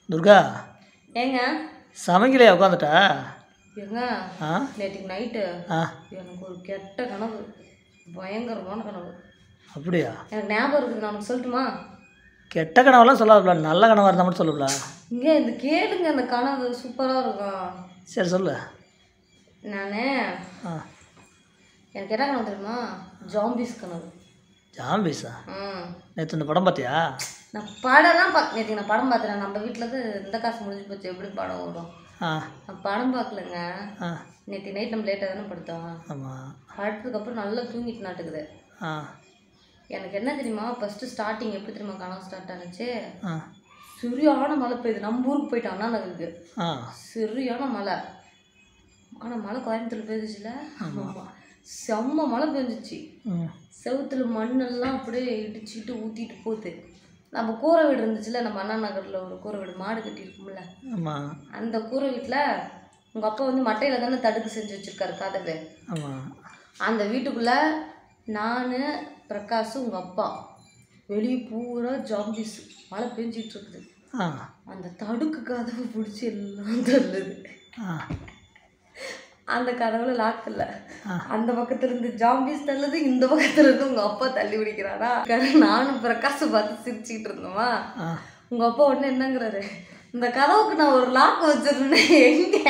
துர்கா ஏங்க சமைக்கலையா உட்காந்துட்டா ஏங்க ஆ நேற்றுக்கு நைட்டு ஆ எனக்கு ஒரு கெட்ட கனவு பயங்கரமான கனவு அப்படியா எனக்கு ஞாபகம் இருக்குது நான் உனக்கு சொல்லட்டுமா கெட்ட கனவெல்லாம் சொல்லாதுல நல்ல கனவாக இருந்தால் மட்டும் சொல்லுப்ல இங்கே இந்த கேளுங்க அந்த கனவு சூப்பராக இருக்கும் சரி சொல்லு நான் ஆ எனக்கு என்ன கனவு தெரியுமா ஜாம்பிஸ் கனவு ஜாம்பிஸா ம் நேற்று இந்த படம் பார்த்தியா நான் படம்லாம் பார்க்க நேற்று நான் படம் பார்த்துறேன் நம்ம வீட்டில் இருந்து இந்த காசு முடிஞ்சு போச்சு எப்படி படம் வரும் ஆ நான் படம் பார்க்கலங்க ஆ நேற்று நைட் நம்ம லேட்டாக தானே படுத்தோம் ஆமாம் படுத்ததுக்கப்புறம் நல்லா தூங்கிட்டு நாட்டுக்குது ஆ எனக்கு என்ன தெரியுமா ஃபஸ்ட்டு ஸ்டார்டிங் எப்படி தெரியுமா கனவு ஸ்டார்ட் ஆனுச்சு ஆ சரியான மழை பெய்யுது நம்ம ஊருக்கு போயிட்டு அண்ணா நகருக்கு ஆ சரியான மழை ஆனால் மழை கோயம்புத்தூர் பெய்ஞ்சிச்சுல ஆமாம் செம்ம மழை பெஞ்சிச்சு ம் செவுத்துல மண்ணெல்லாம் அப்படியே இடிச்சுட்டு ஊற்றிட்டு போகுது நம்ம கூரை வீடு இருந்துச்சுல நம்ம அண்ணா நகரில் ஒரு கூரை வீடு மாடு கட்டியிருக்கும்ல ஆமாம் அந்த கூரை வீட்டில் உங்கள் அப்பா வந்து மட்டையில் தானே தடுக்கு செஞ்சு வச்சுருக்காரு கதவு ஆமாம் அந்த வீட்டுக்குள்ளே நான் பிரகாஷ் உங்கள் அப்பா வெளியே பூரா ஜாம்பிஸ் மழை பெஞ்சிட்டு இருக்குது ஆ அந்த தடுக்கு கதவு பிடிச்சி எல்லாம் தள்ளுது ஆ அந்த கதவுல லாக் இல்லை அந்த பக்கத்துல இருந்து ஜாம்பிஸ் தள்ளுது இந்த பக்கத்துல இருந்து உங்க அப்பா தள்ளி பிடிக்கிறாரா நானும் பிரகாஷ் பார்த்து சிரிச்சுக்கிட்டு இருந்தோமா ஆ உங்க அப்பா உடனே என்னங்கிறாரு இந்த கதவுக்கு நான் ஒரு லாக் வச்சிருந்தேன் எங்க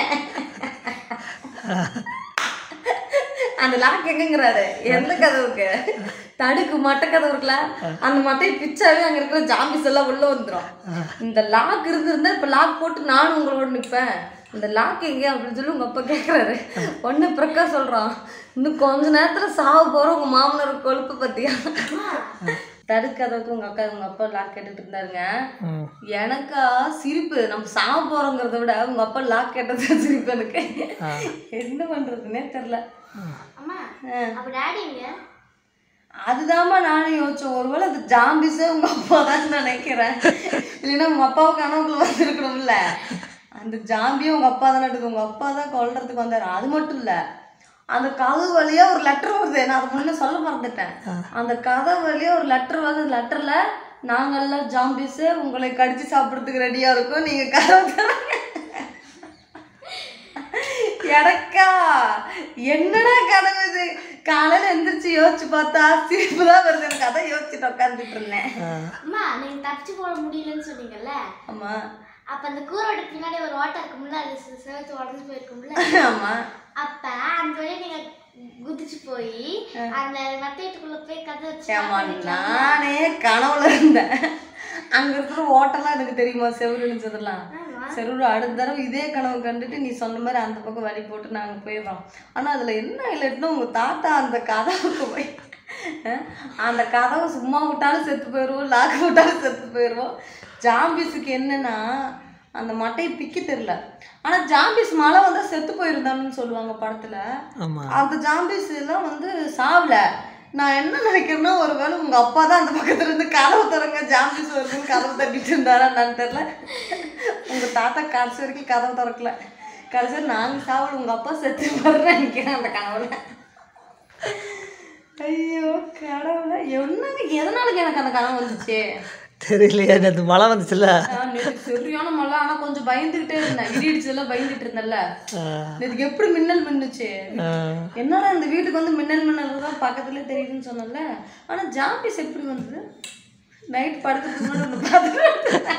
அந்த லாக் எங்கங்கிறாரு எந்த கதவுக்கு தடுக்கு மட்டை கதவு இருக்குல்ல அந்த மட்டையை பிச்சாவே அங்க இருக்கிற ஜாம்பிஸ் எல்லாம் உள்ள வந்துடும் இந்த லாக் இருந்திருந்தா இப்ப லாக் போட்டு நானும் உங்களோட நிப்பேன் இந்த லாக் எங்க அப்படின்னு சொல்லி உங்க அப்பா கேக்குறாரு ஒன்னு பிரகாஷ் சொல்றான் இன்னும் கொஞ்ச நேரத்துல சாவ போற உங்க மாமனார் கொழுப்பு பத்தியா தடுக்கதவுக்கு உங்க அக்கா உங்க அப்பா லாக் கேட்டுட்டு இருந்தாருங்க ம் எனக்கா சிரிப்பு நம்ம சாவ போறோங்கிறத விட உங்க அப்பா லாக் கேட்டது சிரிப்பு எனக்கு என்ன பண்றதுன்னே தெரில அம்மா அப்ப டாடி எங்க அதுதாம்மா நானும் யோசிச்சேன் ஒருவேளை அது ஜாம்பிஸே உங்க அப்பா தான் நினைக்கிறேன் இல்லைன்னா உங்க அப்பாவுக்கு கனவுக்குள்ள வந்திருக்கணும்ல அந்த ஜாம்பியும் உங்க அப்பா தானே எடுக்கும் உங்க அப்பா தான் கொல்றதுக்கு வந்தாரு அது மட்டும் இல்ல அந்த கதவு வழியா ஒரு லெட்டர் வருது நான் அதை முன்ன சொல்ல மறந்துட்டேன் அந்த கதவு வழியா ஒரு லெட்டர் வருது லெட்டர்ல நாங்கெல்லாம் ஜாம்பிஸு உங்களை கடிச்சு சாப்பிட்றதுக்கு ரெடியா இருக்கோம் நீங்க கதவு திறங்க." எனக்கா என்னடா கனவு இது காலையில எந்திரிச்சு யோசிச்சு பார்த்தா சிரிப்பு தான் வருது எனக்கு அதான் யோசிச்சுட்டு உட்காந்துட்டு இருந்தேன் அம்மா நீங்க தப்பிச்சு போட முடியலன்னு சொன்னீங்கல்ல ஆமா அப்ப அந்த கூரோடுக்கு பின்னாடி ஒரு ஓட்டை இருக்கும்ல அது செ- செவத்து உடஞ்சு போயிருக்கும்ல ஆமா அப்ப அந்த வழியா நீங்க குதிச்சு போய் அந்த மத்தையத்துக்குள்ள போய் கதை வச்சு ஏமா நானே கனவுல இருந்தேன் அங்க இருக்கிற ஓட்டெல்லாம் எனக்கு தெரியுமா செவ்வறு இருந்துச்சதெல்லாம் செவ்வறு அடுத்த தடவை இதே கனவு கண்டுட்டு நீ சொன்ன மாதிரி அந்த பக்கம் வழி போட்டு நாங்க போயிடுறோம் ஆனா அதுல என்ன இல்லைன்னா உங்க தாத்தா அந்த கதவுக்கு போய் அஹ், அந்த கதவை சும்மா விட்டாலும் செத்து போயிடுவோம் லாக் விட்டாலும் செத்து போயிடுவோம் ஜாம்பிஸுக்கு என்னன்னா அந்த மட்டையை பிக்க தெரியல ஆனா ஜாம்பிஸ் மழை வந்தா செத்து போயிருந்தான்னு சொல்லுவாங்க படத்துல ஆமாம் அந்த ஜாம்பிஸ் எல்லாம் வந்து சாவல நான் என்ன நினைக்கிறேன்னா ஒருவேளை உங்க அப்பா தான் அந்த பக்கத்துல இருந்து கதவு திறங்க ஜாம்பிஸ் வருதுன்னு கதவு தட்டிட்டு இருந்தாரா என்னன்னு தெரியல உங்க தாத்தா கடைசி வரைக்கும் கதவு திறக்கல கடைசி நாங்க சாவல உங்க அப்பா செத்து வர்றேன் நினைக்கிறேன் அந்த கனவுல ஐயோ கடவுள என்னங்க எதனால எனக்கு அந்த கனவு வந்துச்சு தெரியலையே நேற்று மழை வந்துச்சுல்ல நான் நேத்து சரியான மழை ஆனா கொஞ்சம் பயந்துகிட்டே இருந்தேன் இடி இடிச்சதெல்லாம் பயந்துட்டு இருந்தேன்ல ஆ, நேற்றுக்கு எப்படி மின்னல் மின்னுச்சு ஆ, என்னடா இந்த வீட்டுக்கு வந்து மின்னல் மின்னல் தான் பக்கத்துல தெரியுதுன்னு சொன்னல ஆனா ஜாம்பிஸ் எப்படி வந்தது நைட் படுத்துட்டு முன்னாடி ஒன்று பார்த்துட்டு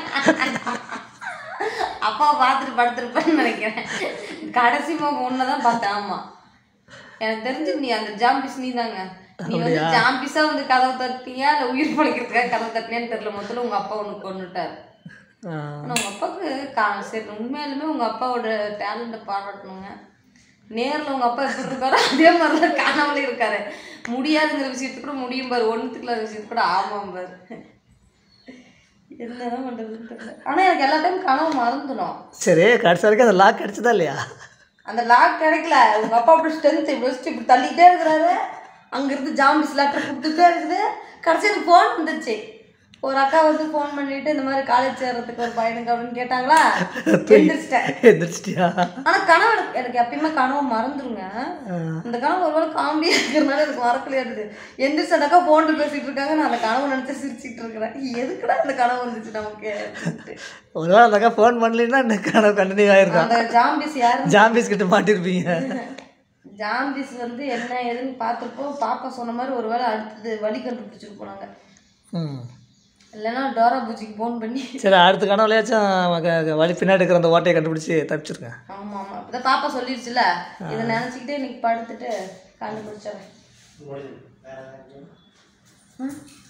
அப்பா பார்த்துட்டு படுத்துருப்பேன்னு நினைக்கிறேன் கடைசி முகம் ஒன்று தான் பார்த்தேன் ஆமா எனக்கு தெரிஞ்சு நீ அந்த ஜாம்பிஸ் நீ தாங்க நீ வந்து ஜாம்பிஸா வந்து கதவை தட்டியா இல்லை உயிர் பழைக்கிறதுக்காக கதவை தட்டினியான்னு தெரியல மொத்தத்தில் உங்க அப்பா ஒன்று கொண்டுட்டார் ஆ. ஆனால் உங்கள் அப்பாவுக்கு கா சரி உண்மையாலுமே உங்கள் அப்பாவோட டேலண்ட்டை பாராட்டணுங்க நேரில் உங்கள் அப்பா எப்படி இருக்காரோ அதே மாதிரி தான் காணாமலே இருக்காரு முடியாதுங்கிற விஷயத்துக்கு கூட முடியும் பாரு ஒன்றுத்துக்கு இல்லாத விஷயத்துக்கு கூட ஆமாம் பாரு என்னதான் பண்ணுறதுன்னு தெரியல ஆனால் எனக்கு எல்லா டைம் கனவு மறந்துடும் சரி கடைசி வரைக்கும் அந்த லாக் கிடச்சதா இல்லையா அந்த லாக் கிடைக்கல உங்கள் அப்பா அப்படி ஸ்ட்ரென்த் இப்படி வச்சுட்டு இப்படி தள்ளிக்கிட்டே இருக்கிறாரு அங்கேருந்து ஜாம்பிஸ் லெட்டர் கொடுத்துட்டே இருக்குது கடைசி எனக்கு ஃபோன் வந்துருச்சு ஒரு அக்கா வந்து ஃபோன் பண்ணிட்டு இந்த மாதிரி காலேஜ் சேர்றதுக்கு ஒரு பையனுக்கு அப்படின்னு கேட்டாங்களா எந்திரிச்சிட்டேன் எந்திரிச்சிட்டியா ஆனா கனவு எனக்கு எனக்கு எப்பயுமே கனவு மறந்துருங்க இந்த கனவு ஒருவேளை காமெடியா இருக்கிறதுனால எனக்கு மறக்கலையாடுது எந்திரிச்சடாக்கா ஃபோனில் பேசிட்டு இருக்காங்க நான் அந்த கனவு நினைச்சு சிரிச்சிட்டு இருக்கிறேன் எதுக்குடா இந்த கனவு வந்துச்சு நமக்கு அப்படின்ட்டு. ஒருவேளை அந்த அக்கா ஃபோன் பண்ணலைன்னா இந்த கனவு கண்டினியூ ஆயிருக்கும் அந்த ஜாம்பிஸ் யாரு ஜாம்பிஸ் கிட்ட மாட்டிருப்பீங்க ஜாம்பிஸ் வந்து என்ன ஏதுன்னு பார்த்துருப்போம் பாப்பா சொன்ன மாதிரி ஒருவேளை அடுத்தது வழி கண்டுபிடிச்சிருப்போம் நாங்க ம் இல்லைன்னா டோரா பூச்சிக்கு ஃபோன் பண்ணி சரி அடுத்த கனவுலையாச்சும் க- க- வழி பின்னாடி இருக்கிற அந்த ஓட்டையை கண்டுபிடிச்சி தப்பிச்சிருக்கேன் ஆமா ஆமா அப்பதான் பாப்பா சொல்லிடுச்சுல இதை நினைச்சுக்கிட்டே இன்னைக்கு படுத்துட்டு கண்டுபிடிச்சிடுறேன் ம்